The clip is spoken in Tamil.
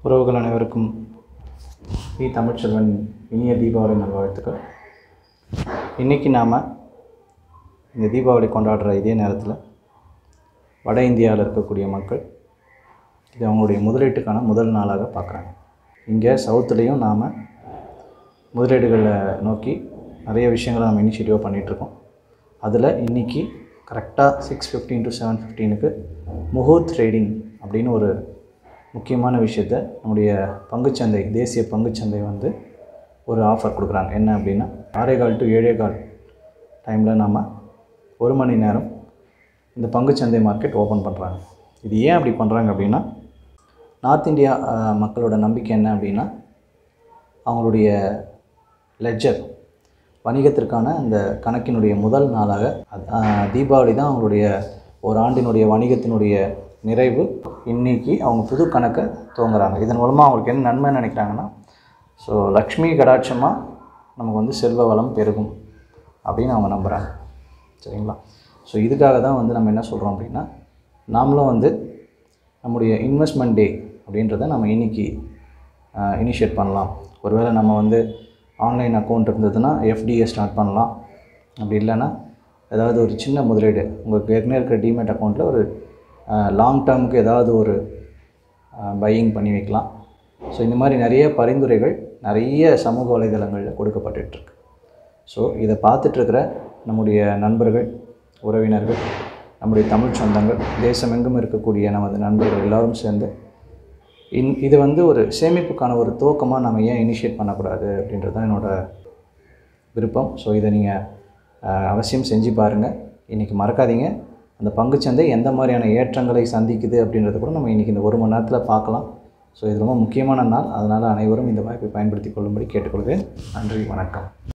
உறவுகள் அனைவருக்கும் வி தமிழ்ச்செல்வன் இனிய தீபாவளி நல்வாழ்த்துக்கள் இன்றைக்கி நாம் இந்த தீபாவளி கொண்டாடுற இதே நேரத்தில் வட இந்தியாவில் இருக்கக்கூடிய மக்கள் இது அவங்களுடைய முதலீட்டுக்கான முதல் நாளாக பார்க்குறாங்க இங்கே சவுத்துலேயும் நாம் முதலீடுகளை நோக்கி நிறைய விஷயங்களை நம்ம இனிஷியேட்டிவாக பண்ணிகிட்ருக்கோம் அதில் இன்றைக்கி கரெக்டாக சிக்ஸ் ஃபிஃப்டீன் டு செவன் ஃபிஃப்டீனுக்கு முகூர்த் ட்ரேடிங் அப்படின்னு ஒரு முக்கியமான விஷயத்த நம்முடைய பங்குச்சந்தை தேசிய பங்குச்சந்தை வந்து ஒரு ஆஃபர் கொடுக்குறாங்க என்ன அப்படின்னா ஆறே கால் டு ஏழே கால் டைமில் நாம் ஒரு மணி நேரம் இந்த பங்குச்சந்தை மார்க்கெட் ஓப்பன் பண்ணுறாங்க இது ஏன் அப்படி பண்ணுறாங்க அப்படின்னா நார்த் இந்தியா அஹ், மக்களோட நம்பிக்கை என்ன அப்படின்னா அவங்களுடைய லெட்ஜர் வணிகத்திற்கான அந்த கணக்கினுடைய முதல் நாளாக அது, அஹ், தீபாவளி தான் அவங்களுடைய ஒரு ஆண்டினுடைய வணிகத்தினுடைய நிறைவு இன்னைக்கு அவங்க புது கணக்கை துவங்குறாங்க இதன் மூலமாக அவங்களுக்கு என்ன நன்மை நினைக்கிறாங்கன்னா ஸோ லக்ஷ்மி கடாட்சமாக நமக்கு வந்து செல்வ வளம் பெருகும் அப்படின்னு அவங்க நம்புகிறாங்க சரிங்களா ஸோ இதுக்காக தான் வந்து நம்ம என்ன சொல்கிறோம் அப்படின்னா நாமளும் வந்து நம்முடைய இன்வெஸ்ட்மெண்ட் டே அப்படின்றத நம்ம இன்னைக்கு இனிஷியேட் பண்ணலாம் ஒருவேளை நம்ம வந்து ஆன்லைன் அக்கௌண்ட் இருந்ததுன்னா எஃப்டிஏ ஸ்டார்ட் பண்ணலாம் அப்படி இல்லைன்னா ஏதாவது ஒரு சின்ன முதலீடு உங்களுக்கு ஏற்கனவே இருக்கிற டிமேட் அக்கௌண்ட்டில் ஒரு லாங் டேர்முக்கு ஏதாவது ஒரு பையிங் பண்ணி வைக்கலாம் ஸோ இந்த மாதிரி நிறைய பரிந்துரைகள் நிறைய சமூக வலைதளங்களில் கொடுக்கப்பட்டுட்ருக்கு ஸோ இதை பார்த்துட்ருக்கிற நம்முடைய நண்பர்கள் உறவினர்கள் நம்முடைய தமிழ் சொந்தங்கள் தேசமெங்கும் இருக்கக்கூடிய நமது நண்பர்கள் எல்லாரும் சேர்ந்து இன் இது வந்து ஒரு சேமிப்புக்கான ஒரு துவக்கமாக நம்ம ஏன் இனிஷியேட் பண்ணக்கூடாது அப்படின்றது தான் என்னோடய விருப்பம் ஸோ இதை நீங்கள் அவசியம் செஞ்சு பாருங்கள் இன்றைக்கி மறக்காதீங்க அந்த பங்குச்சந்தை எந்த மாதிரியான ஏற்றங்களை சந்திக்குது அப்படின்றத கூட நம்ம இன்றைக்கி இந்த ஒரு மணி நேரத்தில் பார்க்கலாம் ஸோ இது ரொம்ப முக்கியமான நாள் அதனால் அனைவரும் இந்த வாய்ப்பை பயன்படுத்தி கொள்ளும்படி கேட்டுக்கொள்கிறேன் நன்றி வணக்கம்